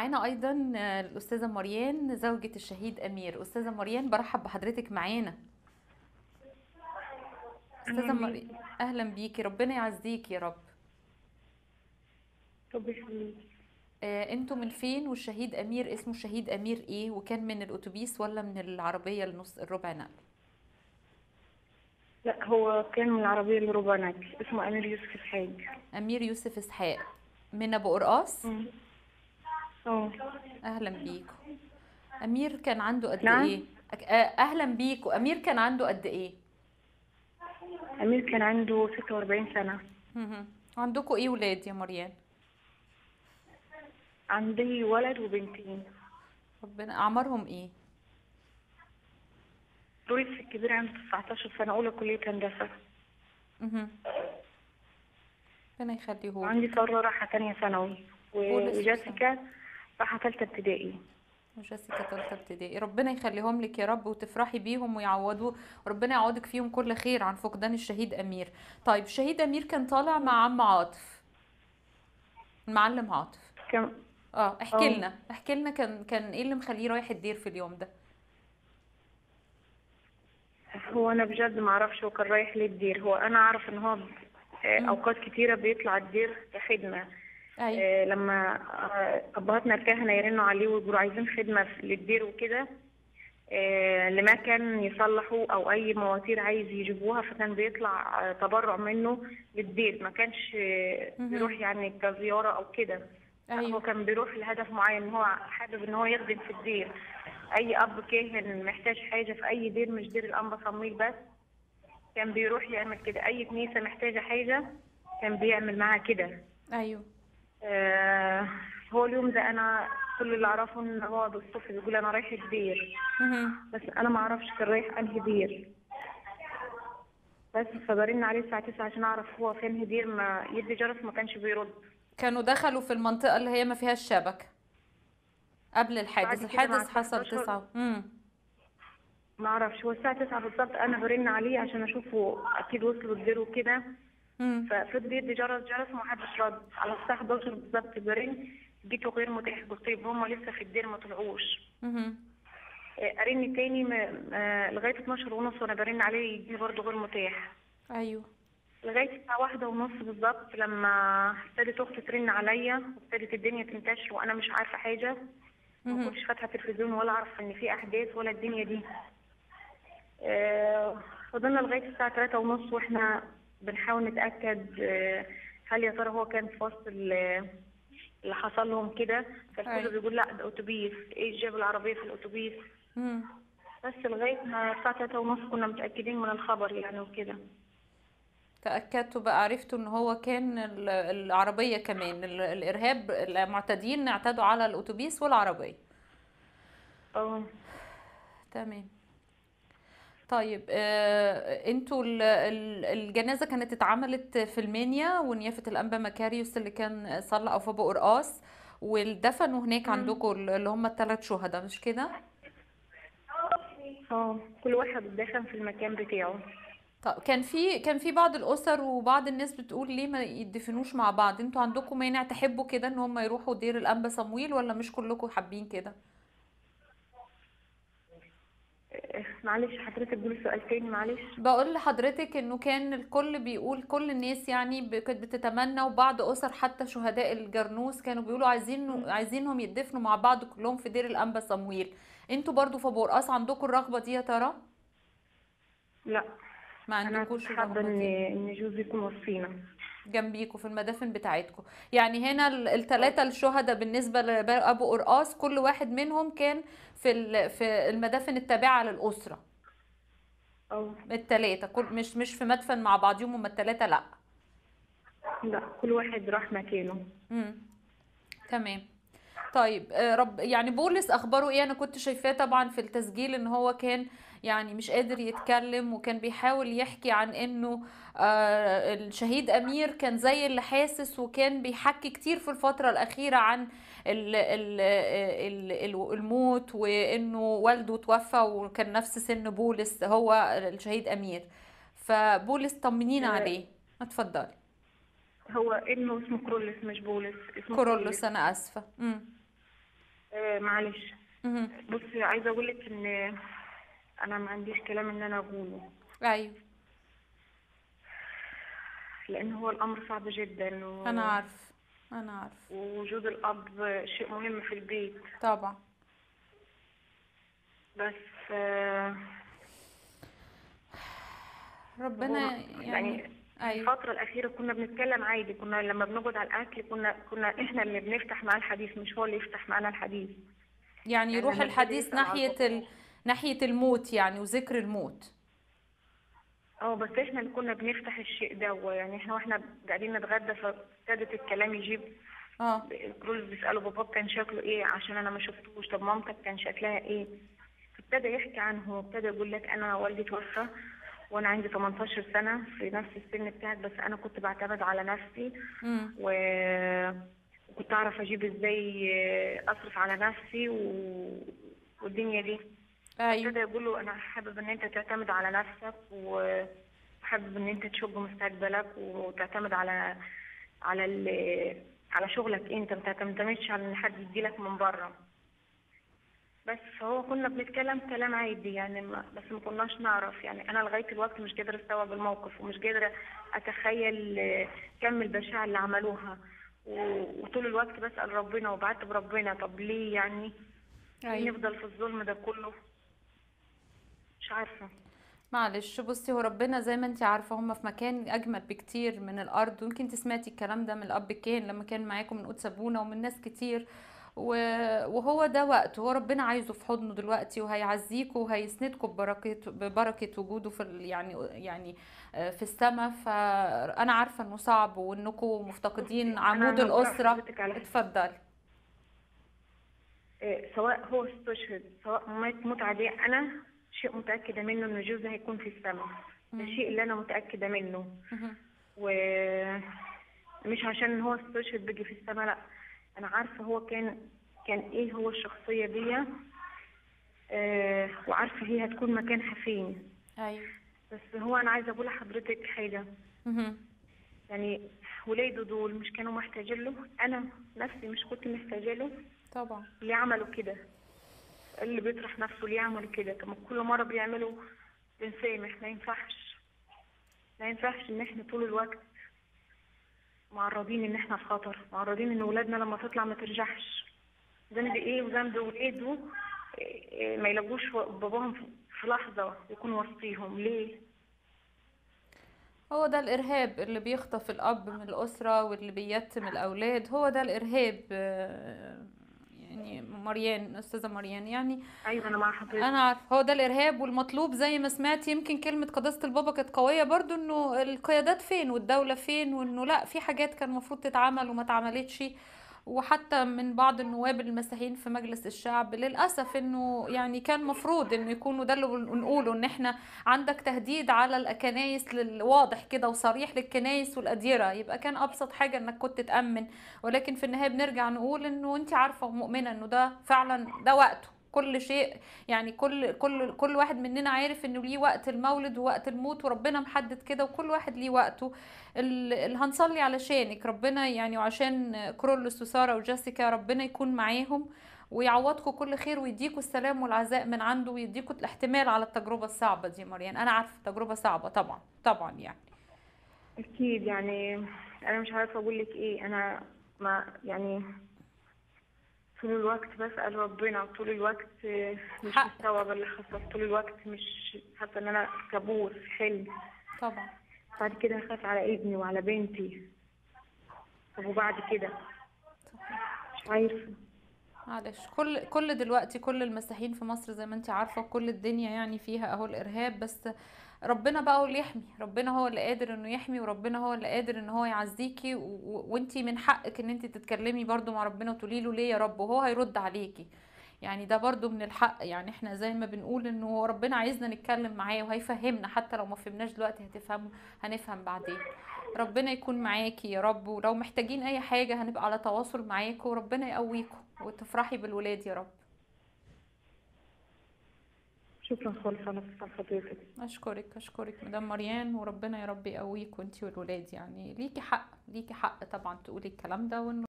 معانا ايضا آه، الاستاذه مريان زوجة الشهيد امير استاذه مريان برحب بحضرتك معانا استاذه مريان اهلا بيكي ربنا يعزيك يا رب طب يخليك آه، انتوا من فين والشهيد امير اسمه شهيد امير ايه وكان من الاتوبيس ولا من العربيه النص الربع نقل لا هو كان من العربية الربع نقل اسمه أمير يوسف الحاج امير يوسف اسحاق من ابو قرقاص مم. اه اهلا بيكم امير كان عنده قد نعم. ايه أك- آه، اهلا بيكم امير كان عنده قد ايه أمير كان عنده 46 سنة مهم. عندكم ايه ولاد يا مريان عندي ولد وبنتين ربنا اعمارهم ايه دوري الكبير عنده 19 سنة أولى كلية هندسة مهم. ربنا يخليه وعندي سارة رايحة تانية ثانوي و- ولسه وجاسيكا رايحة تالتة ابتدائي وجيسيكا تالتة ابتدائي ربنا يخليهم لك يا رب وتفرحي بيهم ويعوضوا وربنا يعوضك فيهم كل خير عن فقدان الشهيد امير طيب الشهيد امير كان طالع مع عم عاطف المعلم عاطف كان اه احكي اه. لنا احكي لنا كان كان ايه اللي مخليه رايح الدير في اليوم ده هو أنا بجد معرفش هو كان رايح ليه الدير هو أنا أعرف إن هو آه، مم. أوقات كتيرة بيطلع الدير كخدمة ايوه آه، لما آه، ابهاتنا الكهنه يرنوا عليه ويقولوا عايزين خدمه في- للدير وكده آه، لما كان يصلحوا او اي مواتير عايز يجيبوها فكان بيطلع آه، تبرع منه للدير ما كانش آه، مهم. بيروح يعني كزياره او كده هو ايوه كان بيروح لهدف معين ان هو حابب ان هو يخدم في الدير اي اب كاهن محتاج حاجه في اي دير مش دير الانبا صمويل بس كان بيروح يعمل كده اي كنيسه محتاجه حاجه كان بيعمل معاها كده ايوه آه، هو اليوم ده انا كل اللي اعرفه ان هو بالصبح بيقول انا رايح الدير مهم. بس انا ما اعرفش كان رايح انهي دير بس فبرن عليه الساعه 9 عشان اعرف هو في انهي دير ما يدي جرس ما كانش بيرد كانوا دخلوا في المنطقة اللي هي ما فيهاش شبكة قبل الحادث بعد كده مع الحادث حصل 19 تسعة امم ما اعرفش هو الساعه 9 بالظبط انا برن عليه عشان اشوفه اكيد وصلوا الدير وكده امم ففضل يدي جرس جرس وما حدش رد على الساعه 11 بالظبط برن جيته غير متاح قلت طيب هم لسه في الدير ما طلعوش مهم. ارن تاني م... آه، لغايه 12 ونص وانا برن عليه يديني برضه غير متاح ايوه لغايه الساعه واحدة ونص بالظبط لما ابتدت اختي ترن عليا وابتدت الدنيا تنتشر وانا مش عارفه حاجه ما مهم. كنتش فاتحه التلفزيون ولا اعرف ان في احداث ولا الدنيا دي آه، فضلنا لغايه الساعه 3 ونص واحنا بنحاول نتاكد آه، هل يا ترى هو كان في وسط ال- اللي حصل لهم كده فالكل أيوة. بيقول لا ده اتوبيس ايه جاب العربيه في الاتوبيس مم. بس لغايه ما الساعه 3 ونص كنا متاكدين من الخبر يعني وكده تأكدتوا بقى عرفتوا ان هو كان ال- العربية كمان ال- الارهاب المعتدين اعتدوا على الاتوبيس والعربية اه تمام طيب آه، انتوا ال- ال- الجنازة كانت اتعملت في المنيا ونيافة الأنبا مكاريوس اللي كان صلى أو في أبو قرقاص والدفنوا هناك مم. عندكم اللي هم الثلاث شهداء مش كده؟ اه كل واحد دخل في المكان بتاعه طب كان في كان في بعض الأسر وبعض الناس بتقول ليه ما يدفنوش مع بعض انتوا عندكم مانع تحبوا كده ان هم يروحوا دير الأنبا صمويل ولا مش كلكم حابين كده؟ آه، معلش حضرتك قولي سؤال تاني معلش بقول لحضرتك انه كان الكل بيقول كل الناس يعني ب- كانت بتتمنى وبعض اسر حتى شهداء الجرنوس كانوا بيقولوا عايزين عايزينهم يدفنوا مع بعض كلهم في دير الانبا صمويل انتوا برضو في ابو قرقاص عندكم الرغبه دي يا ترى لا ما انا عندكوش كنت حابه الرغبه ان دي ان جوزي يكون وصينا جنبيكوا في المدافن بتاعتكم يعني هنا الثلاثه الشهداء بالنسبه لابو قرقاص كل واحد منهم كان في ال- في المدافن التابعه للاسره اه الثلاثه كل مش مش في مدفن مع بعضهم هم الثلاثه لا لا كل واحد راح مكانه امم تمام طيب آه، رب يعني بولس اخباره ايه انا كنت شايفاه طبعا في التسجيل ان هو كان يعني مش قادر يتكلم وكان بيحاول يحكي عن انه آه، الشهيد امير كان زي اللي حاسس وكان بيحكي كتير في الفترة الاخيرة عن ال ال ال ال الموت وانه والده توفى وكان نفس سن بولس هو الشهيد امير فبولس طمنينا آه، عليه اتفضلي هو ابنه اسمه كرولس مش بولس اسمه كورولوس انا اسفة امم معلش مهم. بصي عايزه اقول لك ان انا ما عنديش كلام ان انا اقوله ايوه لان هو الامر صعب جدا و... انا عارف انا عارف ووجود الاب شيء مهم في البيت طبعا بس آه، ربنا هو يعني يعني ايوه الفترة الأخيرة كنا بنتكلم عادي كنا لما بنقعد على الأكل كنا كنا إحنا اللي بنفتح معاه الحديث مش هو اللي يفتح معانا الحديث يعني يعني يروح لما الحديث ابتدى يسأل على ناحية ال... ناحية الموت يعني وذكر الموت اه بس إحنا اللي كنا بنفتح الشيء ده يعني إحنا وإحنا قاعدين نتغدى فابتدت الكلام يجيب اه كل بيسألوا باباك كان شكله إيه عشان أنا ما شفتوش طب مامتك كان شكلها إيه فابتدى يحكي عنه وابتدى يقول لك أنا والدي توفى وأنا عندي 18 سنة في نفس السن بتاعك بس أنا كنت بعتمد على نفسي امم و... وكنت اعرف اجيب ازاي اصرف على نفسي و... والدنيا دي ايوه ابتدى يقول له انا حابب ان انت تعتمد على نفسك وحابب ان انت تشق مستقبلك وتعتمد على على ال... على شغلك انت ما تعتمدش على ان حد يديلك من بره بس فهو كنا بنتكلم كلام عادي يعني ما بس ما كناش نعرف يعني انا لغايه الوقت مش قادره استوعب الموقف ومش قادره اتخيل آه، كم البشاعه اللي عملوها و- وطول الوقت بسال ربنا وبعتب ربنا طب ليه يعني ليه ايوه نفضل في الظلم ده كله مش عارفه معلش بصي هو ربنا زي ما انت عارفة هم في مكان أجمل بكتير من الأرض ويمكن انت سمعتي الكلام ده من الأب كان لما كان معاكم من قدس أبونا ومن ناس كتير و- وهو ده وقته هو ربنا عايزه في حضنه دلوقتي وهيعزيكوا وهيسندكوا ببركة ببركة وجوده في ال- يعني يعني آه، في السماء فأنا عارفة إنه صعب وإنكم مفتقدين أنا عمود هقول الأسرة لحضرتك على حاجة. اتفضلي إيه، سواء هو استشهد سواء مات موت عادية أنا شيء متأكدة منه إن جوزي هيكون في السماء ده الشيء اللي أنا متأكدة منه مهم. ومش عشان هو استشهد بيجي في السماء لا أنا عارفة هو كان كان إيه هو الشخصية دي آه، وعارفة هي هتكون مكانها فين أيوه بس هو أنا عايزة أقول لحضرتك حاجة مهم. يعني ولاده دول مش كانوا محتاجين له أنا نفسي مش كنت محتاجة له طبعا ليه عملوا كده اللي بيطرح نفسه ليه عملوا كده طب ما كل مرة بيعملوا بنسامح ما ينفعش ما ينفعش ان احنا طول الوقت معرضين ان احنا في خطر معرضين ان ولادنا لما تطلع ما ترجعش ذنب ايه وذنب ولاده إيه إيه ما يلاقوش باباهم في- في لحظة يكون وسطيهم ليه هو ده الإرهاب اللي بيخطف الأب من الأسرة واللي بيتم الأولاد هو ده الإرهاب آه، يعني مريان أستاذة مريان يعني ايوه انا مع حضرتك أنا عارفة هو ده الإرهاب والمطلوب زي ما سمعت يمكن كلمة قداسة البابا كانت قوية برضو إنه القيادات فين والدولة فين وإنه لأ في حاجات كان المفروض تتعمل وما اتعملتش وحتى من بعض النواب المسيحيين في مجلس الشعب للأسف إنه يعني كان مفروض إنه يكونوا ده اللي بنقوله إن إحنا عندك تهديد على الكنايس لل- واضح كده وصريح للكنايس والأديرة يبقى كان أبسط حاجة إنك كنت تأمن ولكن في النهاية بنرجع نقول إنه أنت عارفة ومؤمنة إنه ده فعلا ده وقته كل شيء يعني كل كل كل واحد مننا عارف انه ليه وقت المولد ووقت الموت وربنا محدد كده وكل واحد ليه وقته ال- اللي هنصلي علشانك ربنا يعني وعشان كرولوس وساره وجيسيكا ربنا يكون معاهم ويعوضكم كل خير ويديكوا السلام والعزاء من عنده ويديكوا الاحتمال على التجربة الصعبة دي مريان أنا عارفة تجربة صعبة طبعا طبعا يعني اكيد يعني انا مش عارفه اقول لك ايه انا ما يعني طول الوقت بسأل ربنا طول الوقت آه، مش حق. مستوعبة اللي حصل طول الوقت مش حاسة ان انا كابوس حلم طبعا بعد كده هخاف على ابني وعلى بنتي طب وبعد كده مش عارفة معلش كل كل دلوقتي كل المسيحيين في مصر زي ما انت عارفة كل الدنيا يعني فيها اهو الارهاب بس ربنا بقى هو اللي يحمي ربنا هو اللي قادر انه يحمي وربنا هو اللي قادر ان هو يعزيكي و- و- وانتي من حقك ان انتي تتكلمي برضو مع ربنا وتقولي له ليه يا رب وهو هيرد عليكي يعني ده برضو من الحق يعني احنا زي ما بنقول انه هو ربنا عايزنا نتكلم معاه وهيفهمنا حتى لو ما فهمناش دلوقتي هتفهموا هنفهم بعدين ربنا يكون معاكي يا رب ولو محتاجين اي حاجة هنبقى على تواصل معاكم وربنا يقويكم وتفرحي بالولاد يا رب شكرا خالص على اتصال حضرتك اشكرك اشكرك مدام مريان وربنا يا رب يقويك وانتي والولاد يعني ليكي حق ليكي حق طبعا تقولي الكلام ده وانه